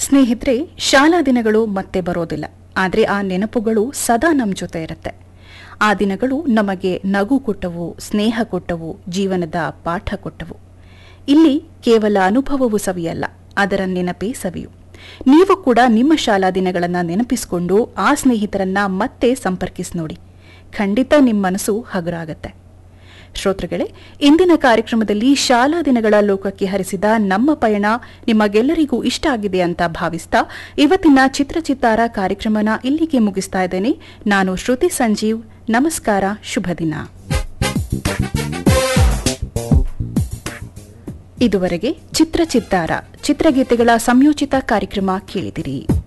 ಸ್ನೇಹಿತರೆ ಶಾಲಾ ದಿನಗಳು ಮತ್ತೆ ಬರೋದಿಲ್ಲ ಆದರೆ ಆ ನೆನಪುಗಳು ಸದಾ ನಮ್ಮ ಜೊತೆ ಇರುತ್ತೆ ಆ ದಿನಗಳು ನಮಗೆ ನಗು ಕೊಟ್ಟವು ಸ್ನೇಹ ಕೊಟ್ಟವು ಜೀವನದ ಪಾಠ ಕೊಟ್ಟವು ಇಲ್ಲಿ ಕೇವಲ ಅನುಭವವು ಸವಿಯಲ್ಲ ಅದರ ನೆನಪೇ ಸವಿಯು ನೀವು ಕೂಡ ನಿಮ್ಮ ಶಾಲಾ ದಿನಗಳನ್ನು ನೆನಪಿಸಿಕೊಂಡು ಆ ಸ್ನೇಹಿತರನ್ನ ಮತ್ತೆ ಸಂಪರ್ಕಿಸಿ ನೋಡಿ ಖಂಡಿತ ನಿಮ್ಮ ಮನಸ್ಸು ಹಗುರಾಗತ್ತೆ ಶ್ರೋತೃಗಳೇ ಇಂದಿನ ಕಾರ್ಯಕ್ರಮದಲ್ಲಿ ಶಾಲಾ ದಿನಗಳ ಲೋಕಕ್ಕೆ ಹರಿಸಿದ ನಮ್ಮ ಪಯಣ ನಿಮಗೆಲ್ಲರಿಗೂ ಇಷ್ಟ ಆಗಿದೆ ಅಂತ ಭಾವಿಸ್ತಾ ಇವತ್ತಿನ ಚಿತ್ರಚಿತ್ತಾರ ಕಾರ್ಯಕ್ರಮನ ಇಲ್ಲಿಗೆ ಮುಗಿಸ್ತಾ ಇದ್ದೇನೆ ನಾನು ಶ್ರುತಿ ಸಂಜೀವ್ ನಮಸ್ಕಾರ ಶುಭ ದಿನ ಇದುವರೆಗೆ ಚಿತ್ರಚಿತ್ತಾರ ಚಿತ್ರಗೀತೆಗಳ ಸಂಯೋಜಿತ ಕಾರ್ಯಕ್ರಮ ಕೇಳಿದಿರಿ